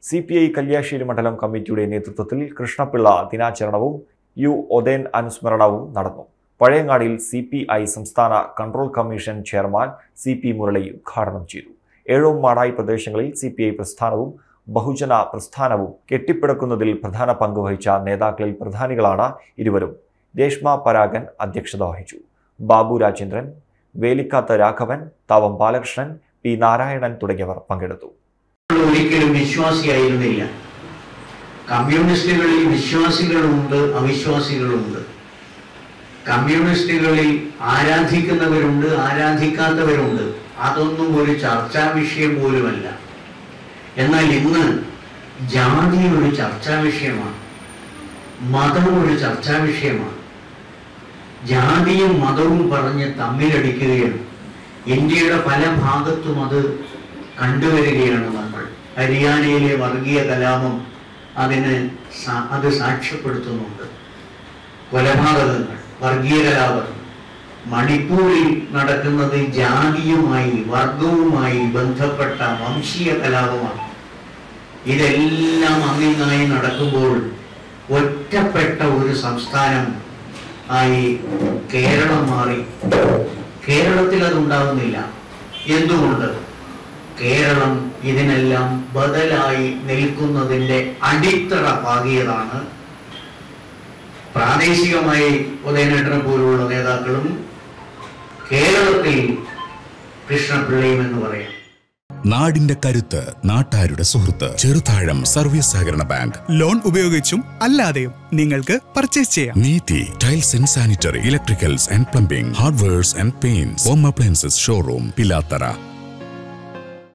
C P I Kalliasseri മണ്ഡലം കമ്മിറ്റിയുടെ നേതൃത്വത്തിൽ കൃഷ്ണപിള്ള ദിനാചരണവും യു ഒതേൻ അനുസ്മരണവും നടന്നു പഴയങ്ങാടിയിൽ സി പി ഐ സംസ്ഥാന control commission chairman C P Murali ഉദ്ഘാടനം ചെയ്തു ഏഴോം മാടായി പ്രദേശങ്ങളിൽ സി പി ഐ പ്രസ്ഥാനവും ബഹുജന പ്രസ്ഥാനവും കെട്ടിപ്പടുക്കുന്നതിൽ പ്രധാന പങ്ക് വഹിച്ച നേതാക്കളിൽ പ്രധാനികളാണ് ഇരുവരും രേഷ്മ പരാഗൻ അധ്യക്ഷത വഹിച്ചു ബാബു രാജേന്ദ്രൻ വേലിക്കാത്ത രാഘവൻ താവം ബാലകൃഷ്ണൻ പി നാരായണൻ തുടങ്ങിയവർ പങ്കെടുത്തു ഒരിക്കലും വിശ്വാസിയായിരുന്നില്ല കമ്മ്യൂണിസ്റ്റുകളിൽ വിശ്വാസികളുണ്ട് അവിശ്വാസികളുണ്ട് കമ്മ്യൂണിസ്റ്റുകളിൽ ആരാധിക്കുന്നവരുണ്ട് ആരാധിക്കാത്തവരുണ്ട് അതൊന്നും ഒരു ചർച്ചാ വിഷയം പോലുമല്ല എന്നാൽ ഇന്ന് ജാതി ഒരു ചർച്ചാ വിഷയമാണ് മതം ഒരു ചർച്ചാ വിഷയമാണ് ജാതിയും മതവും പറഞ്ഞ് തമ്മിലടിക്കുകയാണ് ഇന്ത്യയുടെ പല ഭാഗത്തും അത് കണ്ടുവരികയാണ് നമ്മൾ ഹരിയാനയിലെ വർഗീയ കലാപം അതിന് സാ- അത് സാക്ഷ്യപ്പെടുത്തുന്നുണ്ട് കൊലപാതകങ്ങൾ വർഗീയ കലാപം മണിപ്പൂരിൽ നടക്കുന്നത് ജാതിയുമായി വർഗവുമായി ബന്ധപ്പെട്ട വംശീയ കലാപമാണ് ഇതെല്ലാം അങ്ങിങ്ങായി നടക്കുമ്പോൾ ഒറ്റപ്പെട്ട ഒരു സംസ്ഥാനം ആയി കേരളം മാറി കേരളത്തിൽ അതുണ്ടാകുന്നില്ല എന്തുകൊണ്ട് കേരളം ഇതിനെല്ലാം ബദലായി നിൽക്കുന്നതിൻ്റെ അടിത്തറ പാകിയതാണ് പ്രാദേശികമായി ഉദയനേട്ടനെ പോലുള്ള നേതാക്കളും കേരളത്തിൽ കൃഷ്ണപിള്ളയും എന്ന് പറയാം നാടിന്റെ കരുത്ത് നാട്ടാരുടെ സുഹൃത്ത് ചെറുതാഴം സർവീസ് സഹകരണ ബാങ്ക് ലോൺ ഉപയോഗിച്ചും അല്ലാതെയും നിങ്ങൾക്ക് പർച്ചേസ് ചെയ്യാം Neethi tiles and sanitary electricals and plumbing hardwares and paints home appliances showroom Pilathara